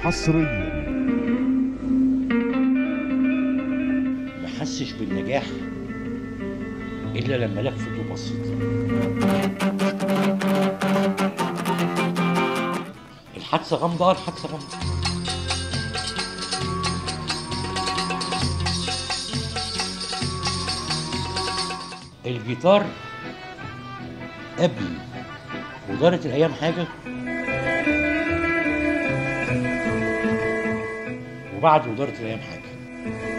حصريا ما حسش بالنجاح الا لما لفت وبصت الحادثه غامضه آه، الحادثه غامضه الجيتار قبل ودارت الايام حاجه وبعد ودارت الايام حاجه